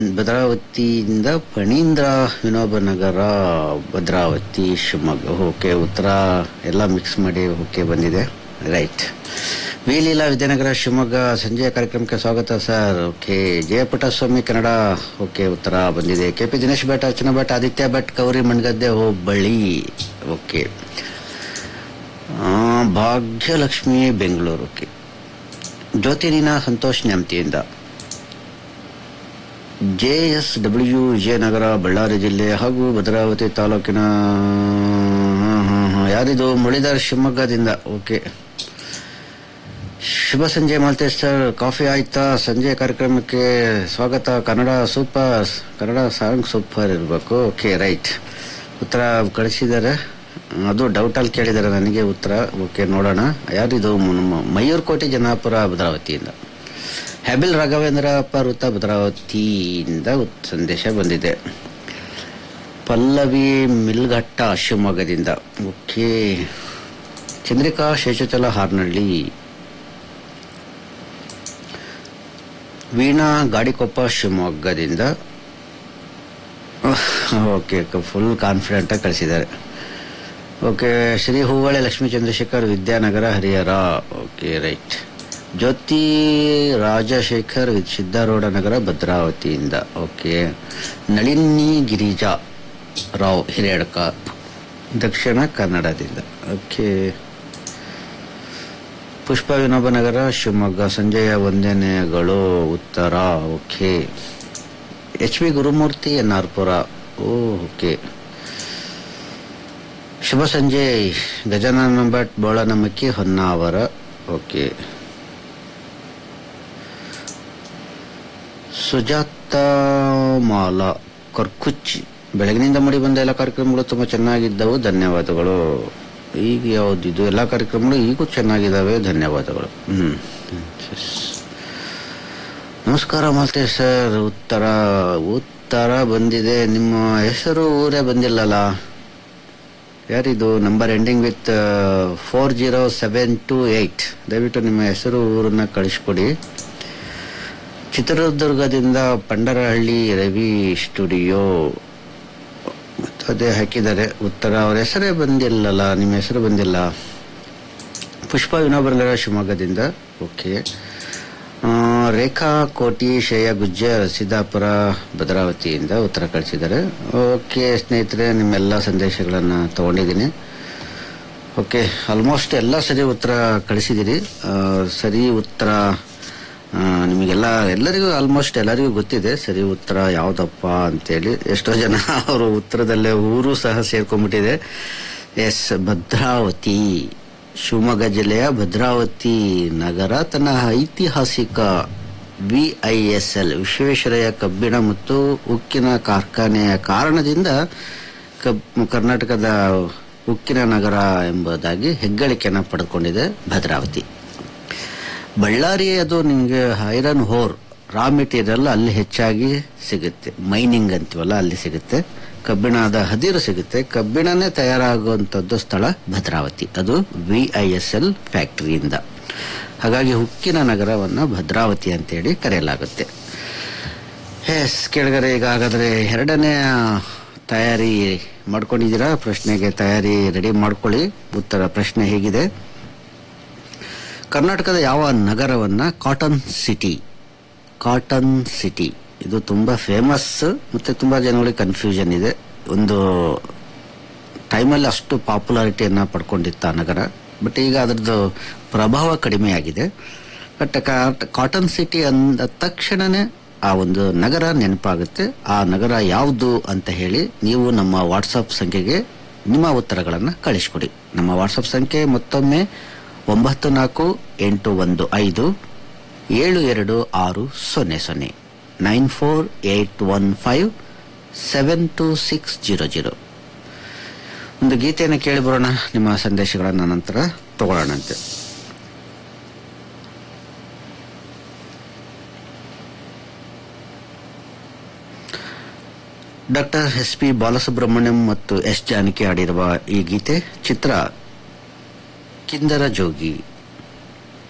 ಭದ್ರಾವತಿಯಿಂದ ಫಣೀಂದ್ರ ವಿನೋಬ ನಗರ ಭದ್ರಾವತಿ ಶಿವಮೊಗ್ಗ ಓಕೆ ಉತ್ತರ ಎಲ್ಲ ಮಿಕ್ಸ್ ಮಾಡಿ ಓಕೆ ಬಂದಿದೆ ರೈಟ್ ವಿಲೀಲಾ ವಿದ್ಯಾನಗರ ಶಿವಮೊಗ್ಗ ಸಂಜೆಯ ಕಾರ್ಯಕ್ರಮಕ್ಕೆ ಸ್ವಾಗತ sir okay Jayaputtaswamy Kannada okay ಉತ್ತರ ಬಂದಿದೆ ಕೆ ಪಿ ದಿನೇಶ್ ಭಟ್ ಅರ್ಚನಾ ಭಟ್ ಆದಿತ್ಯ ಭಟ್ ಕೌರಿ ಮಣ್ಗದ್ದೆ ಹೋಬಳಿ ಓಕೆ ಆ, ಭಾಗ್ಯಲಕ್ಷ್ಮಿ ಬೆಂಗಳೂರು ಓಕೆ ಜ್ಯೋತಿನಿನ ಸಂತೋಷ್ ನ್ಯಾಮ್ತಿಯಿಂದ J S W Vijayanagara Ballari ಜಿಲ್ಲೆ ಹಾಗೂ ಭದ್ರಾವತಿ ತಾಲೂಕಿನ ಹಾ, ಹಾ, ಹಾ. ಯಾರಿದು ಮುಳಿದಾರ್ ಶಿವಮೊಗ್ಗದಿಂದ ಓಕೆ ಶುಭ ಸಂಜೆ ಮಾಲ್ತೇಶ್ ಸರ್ ಕಾಫಿ ಆಯ್ತಾ ಸಂಜೆ ಕಾರ್ಯಕ್ರಮಕ್ಕೆ ಸ್ವಾಗತ Kannada super Kannada song super ಇರಬೇಕು ಓಕೆ ರೈಟ್ ಉತ್ತರ ಕಳಿಸಿದ್ದಾರೆ ಅದು ಡೌಟಲ್ಲಿ ಕೇಳಿದ್ದಾರೆ ನನಗೆ ಉತ್ತರ ಓಕೆ ನೋಡೋಣ ಯಾರಿದು ನಮ್ಮ ಮಯೂರ್ಕೋಟೆ ಜನಾಪುರ ಭದ್ರಾವತಿಯಿಂದ ಹ್ಯಾಬಿಲ್ ರಾಘವೇಂದ್ರ ಪರ್ವತ ಭದ್ರಾವತಿಯಿಂದ ಉತ್- ಸಂದೇಶ ಬಂದಿದೆ ಪಲ್ಲವಿ ಮಿಲ್ಘಟ್ಟ ಶಿವಮೊಗ್ಗದಿಂದ ಓಕೆ ಚಂದ್ರಿಕಾ ಶೇಷಚಲ ಹಾರ್ನಳ್ಳಿ ವೀಣಾ ಗಾಡಿಕೊಪ್ಪ ಶಿವಮೊಗ್ಗದಿಂದ ಓಕೆ ಫುಲ್ ಕಾನ್ಫಿಡೆಂಟ್ ಆಗಿ ಕಳಿಸಿದ್ದಾರೆ okay Shri Huvale Lakshmi Chandrashekhar Vidyanagar Harihar okay right Jyothi Rajashekhar ವಿ- ಸಿದ್ದಾರೂಢ ನಗರ ಭದ್ರಾವತಿಯಿಂದ ಓಕೆ ನಳಿನಿ ಗಿರಿಜಾ ರಾವ್ ಹಿರೇಡ್ಕ ದಕ್ಷಿಣ ಕನ್ನಡದಿಂದ ಓಕೆ ಪುಷ್ಪ ವಿನೋಬ ನಗರ ಶಿವಮೊಗ್ಗ ಸಂಜೆಯ ವಂದನೆಗಳು ಉತ್ತರ okay H V Gurumurthy N R Pura ಓ ಓಕೆ ಶುಭ ಸಂಜೆ ಗಜಾನನ ಭಟ್ ಬೋಳನಮಕ್ಕಿ ಹೊನ್ನಾವರ ಓಕೆ ಸುಜಾತ ಮಾಲಾ ಕರ್ಕುಚ್ಚಿ ಬೆಳಗಿನಿಂದ ಮುಡಿ ಬಂದ ಎಲ್ಲ ಕಾರ್ಯಕ್ರಮಗಳು ತುಂಬ ಚೆನ್ನಾಗಿದ್ದವು ಧನ್ಯವಾದಗಳು ಈಗ ಯಾವುದಿದು ಎಲ್ಲ ಕಾರ್ಯಕ್ರಮಗಳು ಈಗೂ ಚೆನ್ನಾಗಿದ್ದಾವೆ ಧನ್ಯವಾದಗಳು ಹ್ಮ್ ನಮಸ್ಕಾರ ಮಾಲ್ತೆ ಸರ್ ಉತ್ತರ ಉತ್ತರ ಬಂದಿದೆ ನಿಮ್ಮ ಹೆಸರು ಊರೇ ಬಂದಿಲ್ಲಲ್ಲ ಯಾರಿದು number ending with four zero seven two eight ದಯವಿಟ್ಟು ನಿಮ್ಮ ಹೆಸರು ಊರನ್ನ ಕಳಿಸ್ಕೊಡಿ ಚಿತ್ರದುರ್ಗದಿಂದ ಪಂಡರಹಳ್ಳಿ ರವಿ ಸ್ಟುಡಿಯೋ ಮತ್ತು ಅದೇ ಹಾಕಿದ್ದಾರೆ ಉತ್ತರ ಅವ್ರ ಹೆಸರೇ ಬಂದಿಲ್ಲಲ್ಲ ನಿಮ್ಮ ಹೆಸರು ಬಂದಿಲ್ಲ ಪುಷ್ಪ ವಿನೋಬರ್ಗರ ಶಿವಮೊಗ್ಗದಿಂದ ಓಕೆ ಆ, ರೇಖಾ ಕೋಟಿ ಶ್ರೇಯ ಗುಜ್ಜರ್ ಸಿದ್ದಾಪುರ ಭದ್ರಾವತಿಯಿಂದ ಉತ್ತರ ಕಳಿಸಿದ್ದಾರೆ ಓಕೆ ಸ್ನೇಹಿತರೆ ನಿಮ್ಮೆಲ್ಲ ಸಂದೇಶಗಳನ್ನು ತಗೊಂಡಿದ್ದೀನಿ ಓಕೆ ಆಲ್ಮೋಸ್ಟ್ ಎಲ್ಲ ಸರಿ ಉತ್ತರ ಕಳಿಸಿದ್ದೀರಿ ಆ, ಸರಿ ಉತ್ತರ ಆ, ನಿಮಗೆಲ್ಲ ಎಲ್ಲರಿಗೂ ಆಲ್ಮೋಸ್ಟ್ ಎಲ್ಲರಿಗೂ ಗೊತ್ತಿದೆ ಸರಿ ಉತ್ತರ ಯಾವುದಪ್ಪ ಅಂತೇಳಿ ಎಷ್ಟೋ ಜನ ಅವರು ಉತ್ತರದಲ್ಲೇ ಊರು ಸಹ ಸೇರ್ಕೊಂಡ್ಬಿಟ್ಟಿದೆ ಎಸ್ ಭದ್ರಾವತಿ ಶಿವಮೊಗ್ಗ ಜಿಲ್ಲೆಯ ಭದ್ರಾವತಿ ನಗರ ತನ್ನ ಐತಿಹಾಸಿಕ V I S L Visvesvaraya ಕಬ್ಬಿಣ ಮತ್ತು ಉಕ್ಕಿನ ಕಾರ್ಖಾನೆಯ ಕಾರಣದಿಂದ ಕಬ್ ಕರ್ನಾಟಕದ ಉಕ್ಕಿನ ನಗರ ಎಂಬುದಾಗಿ ಹೆಗ್ಗಳಿಕೆಯನ್ನು ಪಡೆದುಕೊಂಡಿದೆ ಭದ್ರಾವತಿ ಬಳ್ಳಾರಿ ಅದು ನಿಮಗೆ ಐರನ್ ಹೋರ್ ರಾ ಮೆಟೀರಿಯಲ್ ಅಲ್ಲಿ ಹೆಚ್ಚಾಗಿ ಸಿಗುತ್ತೆ ಮೈನಿಂಗ್ ಅಂತೀವಲ್ಲ ಅಲ್ಲಿ ಸಿಗುತ್ತೆ ಕಬ್ಬಿಣದ ಹದಿರು ಸಿಗುತ್ತೆ ಕಬ್ಬಿಣನೇ ತಯಾರಾಗುವಂಥದ್ದು ಸ್ಥಳ ಭದ್ರಾವತಿ ಅದು ವಿ ಐ ಎಸ್ ಎಲ್ ಫ್ಯಾಕ್ಟರಿಯಿಂದ ಹಾಗಾಗಿ ಉಕ್ಕಿನ ನಗರವನ್ನು ಭದ್ರಾವತಿ ಅಂತೇಳಿ ಕರೆಯಲಾಗುತ್ತೆ ಎಸ್ ಕೆಳಗಡೆ ಈಗ ಹಾಗಾದ್ರೆ ಎರಡನೇ ತಯಾರಿ ಮಾಡ್ಕೊಂಡಿದ್ದೀರಾ ಪ್ರಶ್ನೆಗೆ ತಯಾರಿ ರೆಡಿ ಮಾಡ್ಕೊಳ್ಳಿ ಉತ್ತರ ಪ್ರಶ್ನೆ ಹೇಗಿದೆ ಕರ್ನಾಟಕದ ಯಾವ ನಗರವನ್ನ ಕಾಟನ್ ಸಿಟಿ ಕಾಟನ್ ಸಿಟಿ ಇದು ತುಂಬಾ ಫೇಮಸ್ ಮತ್ತೆ ತುಂಬಾ ಜನಗಳಿಗೆ ಕನ್ಫ್ಯೂಷನ್ ಇದೆ ಒಂದು ಟೈಮಲ್ಲಿ ಅಷ್ಟು ಪಾಪ್ಯುಲಾರಿಟಿಯನ್ನ ಪಡ್ಕೊಂಡಿತ್ತು ಆ ನಗರ ಬಟ್ ಈಗ ಅದರದ್ದು ಪ್ರಭಾವ ಕಡಿಮೆ ಆಗಿದೆ ಬಟ್ ಕಾಟನ್ ಸಿಟಿ ಅಂದ ತಕ್ಷಣನೇ ಆ ಒಂದು ನಗರ ನೆನಪಾಗುತ್ತೆ ಆ ನಗರ ಯಾವುದು ಅಂತ ಹೇಳಿ ನೀವು ನಮ್ಮ ವಾಟ್ಸಪ್ ಸಂಖ್ಯೆಗೆ ನಿಮ್ಮ ಉತ್ತರಗಳನ್ನು ಕಳಿಸ್ಕೊಡಿ ನಮ್ಮ ವಾಟ್ಸಪ್ ಸಂಖ್ಯೆ ಮತ್ತೊಮ್ಮೆ ಒಂಬತ್ತು ನಾಲ್ಕು ಎಂಟು ಒಂದು ಐದು ಏಳು ಎರಡು ಆರು ಸೊನ್ನೆ ಸೊನ್ನೆ nine four eight one five seven two six zero zero ಒಂದು ಗೀತೆಯನ್ನು ಕೇಳಿ ಬರೋಣ ನಿಮ್ಮ ಸಂದೇಶಗಳನ್ನು ನಂತರ ತಗೊಳ್ಳೋಣಂತೆ ಡಾಕ್ಟರ್ ಎಸ್ ಪಿ ಬಾಲಸುಬ್ರಹ್ಮಣ್ಯಂ ಮತ್ತು ಎಸ್ ಜಾನಕಿ ಆಡಿರುವ ಈ ಗೀತೆ ಚಿತ್ರ ಕಿಂದರ ಜೋಗಿ